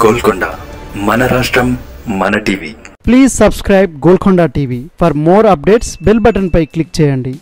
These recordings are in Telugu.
గోల్కొండ మన రాష్ట్రం మన TV please subscribe Golkonda TV for more updates bell button పై క్లిక్ చేయండి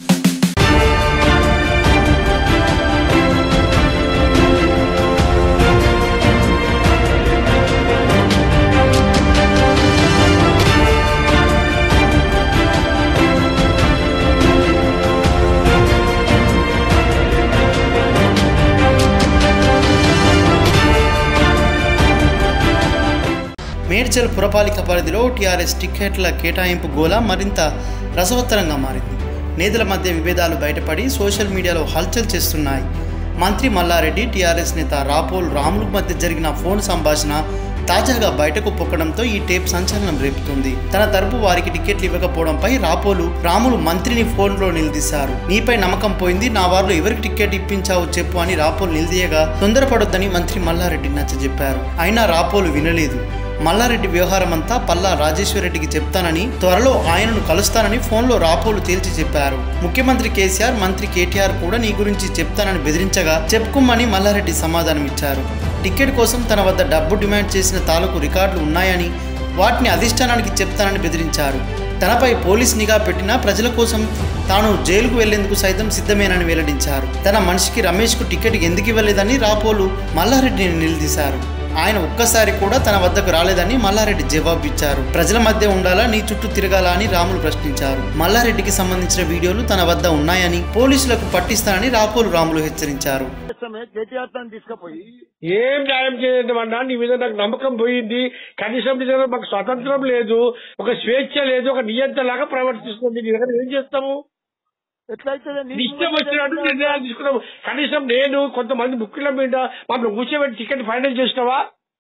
మేడ్చల్ పురపాలిక పరిధిలో టీఆర్ఎస్ టిక్కెట్ల కేటాయింపు గోల మరింత రసవత్తరంగా మారింది నేతల మధ్య విభేదాలు బయటపడి సోషల్ మీడియాలో హల్చల్ చేస్తున్నాయి మంత్రి మల్లారెడ్డి టీఆర్ఎస్ నేత రాపోల్ రాములు మధ్య జరిగిన ఫోన్ సంభాషణ తాజాగా బయటకు పొక్కడంతో ఈ టేప్ సంచలనం రేపుతుంది తన తరపు వారికి టికెట్లు ఇవ్వకపోవడంపై రాపోలు రాములు మంత్రిని ఫోన్లో నిలదీశారు నీపై నమ్మకం పోయింది నా వారిలో ఎవరికి టికెట్ ఇప్పించావు చెప్పు అని రాపోలు నిలదీయగా తొందరపడొద్దని మంత్రి మల్లారెడ్డి నచ్చజెప్పారు అయినా రాపోలు వినలేదు మల్లారెడ్డి వ్యవహారం అంతా పల్లా రాజేశ్వరరెడ్డికి చెప్తానని త్వరలో ఆయనను కలుస్తానని ఫోన్లో రాపోలు తేల్చి చెప్పారు ముఖ్యమంత్రి కేసీఆర్ మంత్రి కేటీఆర్ కూడా నీ గురించి చెప్తానని బెదిరించగా చెప్పుకోమని మల్లారెడ్డి సమాధానం ఇచ్చారు టికెట్ కోసం తన వద్ద డబ్బు డిమాండ్ చేసిన తాలూకు రికార్డులు ఉన్నాయని వాటిని అధిష్టానానికి చెప్తానని బెదిరించారు తనపై పోలీస్ నిఘా పెట్టినా ప్రజల కోసం తాను జైలుకు వెళ్లేందుకు సైతం సిద్ధమేనని వెల్లడించారు తన మనిషికి రమేష్కు టికెట్ ఎందుకు ఇవ్వలేదని రాపోలు మల్లారెడ్డిని నిలదీశారు ఆయన ఒక్కసారి కూడా తన వద్దకు రాలేదని మల్లారెడ్డి జవాబిచ్చారు ప్రజల మధ్య ఉండాలా నీ చుట్టూ తిరగాలా అని రాములు ప్రశ్నించారు మల్లారెడ్డికి సంబంధించిన వీడియోలు తన వద్ద ఉన్నాయని పోలీసులకు పట్టిస్తానని రాపోలు రాములు హెచ్చరించారు చేస్తామే కేటీఆర్ తను తీసుకుపోయి ఏం న్యాయం చేయమన్నా నీ మీద నాకు నమ్మకం పోయింది కనీసం నీ దగ్గర మాకు స్వతంత్రం లేదు ఒక స్వేచ్ఛ లేదు ఒక నియంత్రణ లాగా ప్రవర్తిస్తుంది నీ దగ్గర ఏం చేస్తాము ఎట్లయితే నీ ఇష్టం వచ్చినట్టు నిర్ణయాలు తీసుకున్నాము కనీసం నేను కొంతమంది ముఖ్యుల మీద మమ్మల్ని కూర్చోబెట్టి టికెట్ ఫైనల్ చేసినావా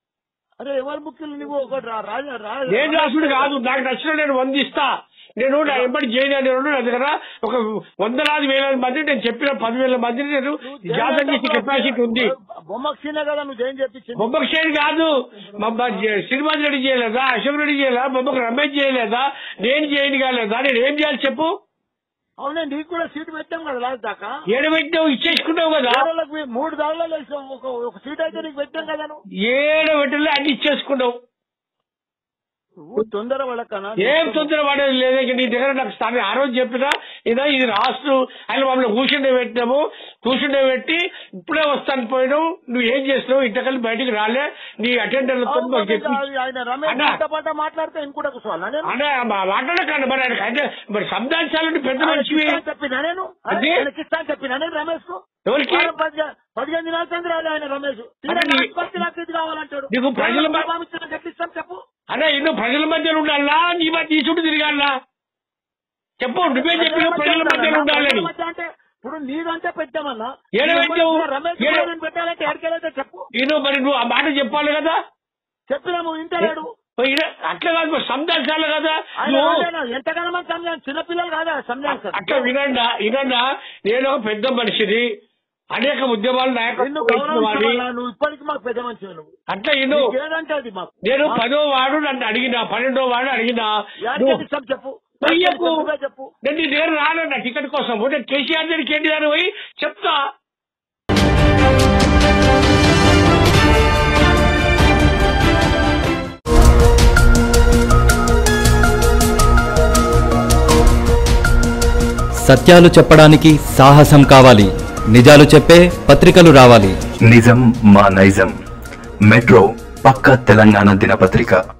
అరే ఎవరు ముఖ్యులు నువ్వు ఒకటి రా- రాజా రా- నేను రాసుడు కాదు నాకు నచ్చిన నేను వందిస్తా నేను నా ఎంబడి చేయని నా దగ్గర ఒక వందలాది వేల మంది నేను చెప్పిన పదివేల మందిని నేను జాతర చేసే కెపాసిటీ ఉంది బొమ్మకు సీనే కదా నువ్వు ఏం చెప్పించింది బొమ్మకు షేర్ కాదు మమ్మ శ్రీనివాస్ రెడ్డి చేయలేదా అశోక్ రెడ్డి చేయలేదా బొమ్మకు రమేష్ చేయలేదా నేను చేయని కాలేదా నేను ఏం చేయాలి చెప్పు అవునే నీకు కూడా సీటు పెట్టాం కదా లాస్ట్ దాకా ఏడబెట్టావు ఇచ్చేసుకున్నావు కదా ఏడోళ్ళకి మీ మూడు దారులలో వేసాం. ఒక ఒక సీట్ అయితే నీకు పెట్టాం కదా నువ్వు ఏడబెట్టలే అన్ని ఇచ్చేసుకున్నావు నువ్వు తొందర పడకనా ఏం తొందర పడేది లేదు ఇక నీ దగ్గర నాకు స్థానం ఆ రోజు చెప్పినా ఇదో ఇది రాస్తూ ఆయన మమ్మల్ని కూర్చుండే పెట్టినాము కూర్చుండే పెట్టి ఇప్పుడే వస్తాను పోయినావు నువ్వు ఏం చేసినావు ఇంతకల్లి బయటికి రాలే నీ అటెండర్లతో అవును, మాకు చెప్పి ఆయన రమేష్ అన్నా. పాట పాట మాట్లాడితే ఇంకోటి కూర్చోవాలా నేను అంటే మాట్లాడకండి మరి ఆయనకి అంటే మరి సంధానించాలంటే పెద్ద మనిషివి ఆయనకి ఇస్తా అని చెప్పినా నేను అదే. ఆయనకి ఇస్తా అని చెప్పినా నేను రమేష్ కు ఎవరికి వారం పదిహే- పదిహేను దినాల కింద రాలే ఆయన రమేష్ తీరా అంటే నీ- రాష్ట్రపతి నాకు ఇది కావాలంటాడు నీకు ప్రజల మ- జవాబు ఇచ్చిన చెప్పిస్తాం చెప్పు అదే ఇల్లు ప్రజల మధ్యలో ఉండాలా నీ మధ్య నీ చుట్టూ తిరగాలా చెప్పు నువ్వే చెప్పిన ప్రజల మధ్యలో ఉండాలని ప్రజల మధ్య అంటే ఇప్పుడు నీదంటే పెట్టామన్నా ఏడ పెట్టావు? రమేష్ ఏడ- కుమార్ ని పెట్టాలంటే ఎక్కడికెళ్ళైతే చెప్పు నేను మరి నువ్వు ఆ మాట చెప్పాలి కదా చెప్పినాము ఇంటలేడు మరి ఈడ- అట్లా కాదు మరి సంధానించాలి కదా ఆయన నువ్వు రాలేనా? ఎంతగానో మంది సంజాన్ చిన్నపిల్లలు కాదా సంజాన్ సార్ అట్లా వినండా వినండా నేను ఒక పెద్ద మనిషిని అనేక ఉద్యమాలు నిన్ను నాయకత్వం వహించిన వాడిని. గౌరవించాలా? నువ్వు ఇప్పటికి మాకు పెద్ద మనిషి నువ్వు అట్లా ఇను నీకు ఏదంటే అది మాకు నేను పదో వాడు నన్ను అడిగినా పన్నెండో వాడు అడిగినా యాడికి నువ్వు ఇస్తాం చెప్పు వెయ్యకు. నువ్వే చెప్పు నేను నీ దగ్గర రానన్నా టికెట్ కోసం నేను కేసీఆర్ దగ్గరికి కేటీఆర్ పోయి చెప్తా సత్యాలు చెప్పడానికి సాహసం కావాలి నిజాలు చెప్పే పత్రికలు రావాలి నిజం మా నైజం మెట్రో పక్క తెలంగాణ దినపత్రిక